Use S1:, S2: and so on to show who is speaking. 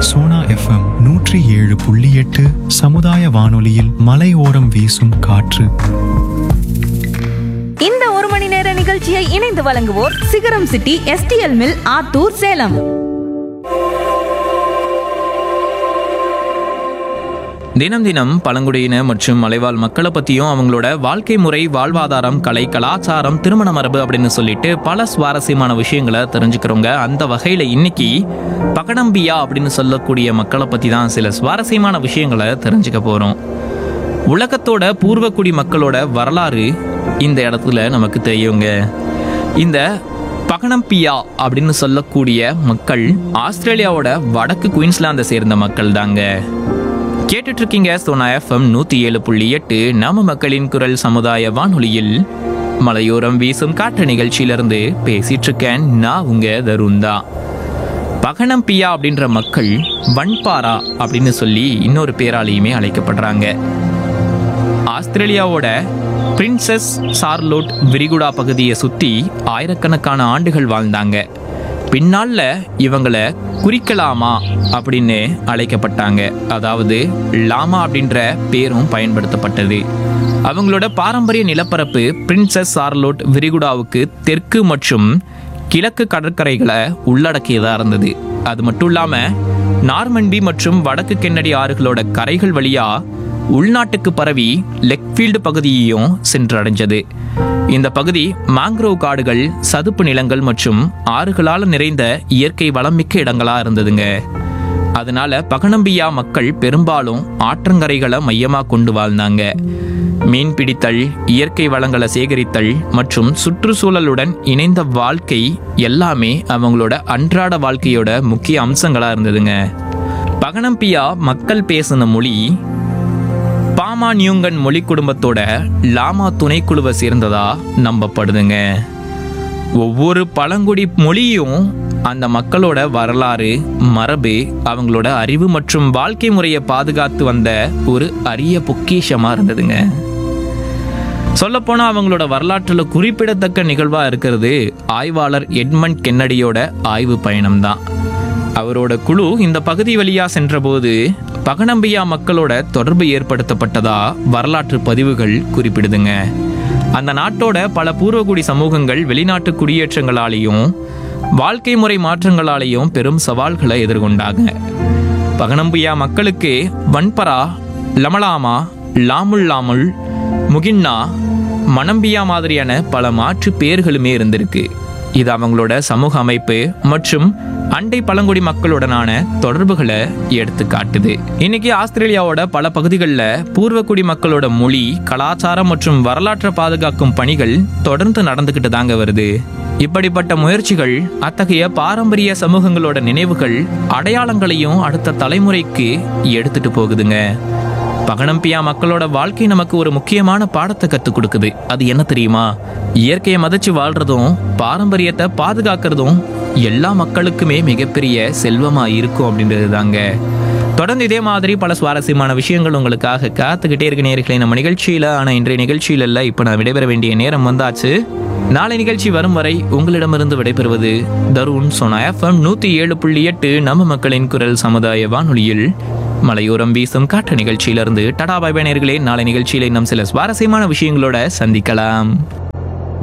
S1: Sona FM நூற்றி ஏழு புள்ளி எட்டு சமுதாய வானொலியில் மலையோரம் வீசும் காற்று
S2: இந்த ஒரு மணி நேர நிகழ்ச்சியை இணைந்து வழங்குவோர் சிகரம் city STL mill Attur Salem
S3: தினம் தினம் பழங்குடியின மற்றும் மலைவாழ் மக்களை பற்றியும் அவங்களோட வாழ்க்கை முறை வாழ்வாதாரம் கலை கலாச்சாரம் திருமண மரபு அப்படின்னு சொல்லிட்டு பல சுவாரஸ்யமான விஷயங்களை தெரிஞ்சுக்கிறோங்க அந்த வகையில் இன்னைக்கு பகடம்பியா அப்படின்னு சொல்லக்கூடிய மக்களை பற்றி தான் சில சுவாரஸ்யமான விஷயங்களை தெரிஞ்சுக்க போகிறோம் உலகத்தோட பூர்வக்குடி மக்களோட வரலாறு இந்த இடத்துல நமக்கு தெரியுங்க இந்த பகனம்பியா அப்படின்னு சொல்லக்கூடிய மக்கள் ஆஸ்திரேலியாவோட வடக்கு குயின்ஸ்லாந்தை சேர்ந்த மக்கள் தாங்க கேட்டுட்டு இருக்கீங்க சோனா எஃப்எம் நூத்தி ஏழு புள்ளி எட்டு நாம மக்களின் குரல் சமுதாய வானொலியில் மலையோரம் வீசும் காற்று நிகழ்ச்சியிலிருந்து பேசிட்டு இருக்கேன் நான் உங்க தருண் தான் பகனம்பியா அப்படின்ற மக்கள் வன்பாரா அப்படின்னு சொல்லி இன்னொரு பேராலையுமே அழைக்கப்படுறாங்க ஆஸ்திரேலியாவோட பிரின்சஸ் சார்லோட் விரிகுடா பகுதியை சுற்றி ஆயிரக்கணக்கான ஆண்டுகள் வாழ்ந்தாங்க பின்னால இவங்களை குறிக்கலாமா அப்படின்னு அழைக்கப்பட்டாங்க அதாவது லாமா அப்படின்ற பேரும் பயன்படுத்தப்பட்டது அவங்களோட பாரம்பரிய நிலப்பரப்பு பிரின்சஸ் சார்லோட் விரிகுடாவுக்கு தெற்கு மற்றும் கிழக்கு கடற்கரைகளை உள்ளடக்கியதாக இருந்தது அது மட்டும் இல்லாமல் நார்மண்டி மற்றும் வடக்கு கென்னடி ஆறுகளோட கரைகள் வழியா உள்நாட்டுக்கு பரவி லெக்ஃபீல்டு பகுதியையும் சென்றடைஞ்சது இந்த பகுதி மேங்க்ரோவ் காடுகள் சதுப்பு நிலங்கள் மற்றும் ஆறுகளால் நிறைந்த இயற்கை வளமிக்க இடங்களா இருந்ததுங்க அதனால பகனம்பியா மக்கள் பெரும்பாலும் ஆற்றங்கரைகளை மையமா கொண்டு வாழ்ந்தாங்க மீன் பிடித்தல் இயற்கை வளங்களை சேகரித்தல் மற்றும் சுற்றுச்சூழலுடன் இணைந்த வாழ்க்கை எல்லாமே அவங்களோட அன்றாட வாழ்க்கையோட முக்கிய அம்சங்களா இருந்ததுங்க பகனம்பியா மக்கள் பேசின மொழி பாமா நியூங்கன் மொழி குடும்பத்தோட லாமா துணைக்குழுவை சேர்ந்ததா நம்பப்படுதுங்க ஒவ்வொரு பழங்குடி மொழியும் அந்த மக்களோட வரலாறு மரபு அவங்களோட அறிவு மற்றும் வாழ்க்கை முறையை பாதுகாத்து வந்த ஒரு அரிய பொக்கிஷமா இருந்ததுங்க சொல்லப்போனால் அவங்களோட வரலாற்றில் குறிப்பிடத்தக்க நிகழ்வாக இருக்கிறது ஆய்வாளர் எட்மண்ட் கென்னடியோட ஆய்வு பயணம்தான் அவரோட குழு இந்த பகுதி வழியா சென்றபோது பகனம்பியா மக்களோட தொடர்பு ஏற்படுத்தப்பட்டதா வரலாற்று பதிவுகள் குறிப்பிடுதுங்க அந்த நாட்டோட பல பூர்வகுடி சமூகங்கள் வெளிநாட்டு குடியேற்றங்களாலேயும் வாழ்க்கை முறை மாற்றங்களாலேயும் பெரும் சவால்களை எதிர்கொண்டாங்க பகனம்பியா மக்களுக்கு வன்பரா லமலாமா லாமுல் லாமுல் முகின்னா மணம்பியா மாதிரியான பல மாற்று பேர்களுமே இருந்திருக்கு இது அவங்களோட சமூக அமைப்பு மற்றும் அண்டை பழங்குடி மக்களுடனான தொடர்புகளை எடுத்து காட்டுது இன்னைக்கு ஆஸ்திரேலியாவோட பல பகுதிகளில் பூர்வக்குடி மக்களோட மொழி கலாச்சாரம் மற்றும் வரலாற்றை பாதுகாக்கும் பணிகள் தொடர்ந்து நடந்துக்கிட்டு தாங்க வருது இப்படிப்பட்ட முயற்சிகள் அத்தகைய பாரம்பரிய சமூகங்களோட நினைவுகள் அடையாளங்களையும் அடுத்த தலைமுறைக்கு எடுத்துட்டு போகுதுங்க பகனம்பியா மக்களோட வாழ்க்கை நமக்கு ஒரு முக்கியமான பாடத்தை கற்றுக் கொடுக்குது அது என்ன தெரியுமா இயற்கையை மதிச்சு வாழ்றதும் பாரம்பரியத்தை பாதுகாக்கிறதும் எல்லா மக்களுக்குமே மிகப்பெரிய செல்வமா இருக்கும் அப்படின்றது தாங்க தொடர்ந்து இதே மாதிரி பல சுவாரஸ்யமான விஷயங்கள் உங்களுக்காக காத்துக்கிட்டே இருக்க நேர்களை நம்ம நிகழ்ச்சியில ஆனா இன்றைய நிகழ்ச்சியில இல்ல இப்ப நான் விடைபெற வேண்டிய நேரம் வந்தாச்சு நாளை நிகழ்ச்சி வரும் வரை உங்களிடமிருந்து விடைபெறுவது தருண் சோனா எஃப்எம் நூத்தி ஏழு புள்ளி எட்டு நம்ம மக்களின் குரல் சமுதாய வானொலியில் மலையோரம் வீசும் காற்று நிகழ்ச்சியிலிருந்து டடா பாய் நேயர்களே நாளை நிகழ்ச்சியில இன்னும் சில சுவாரஸ்யமான விஷயங்களோட சந்திக்கலாம்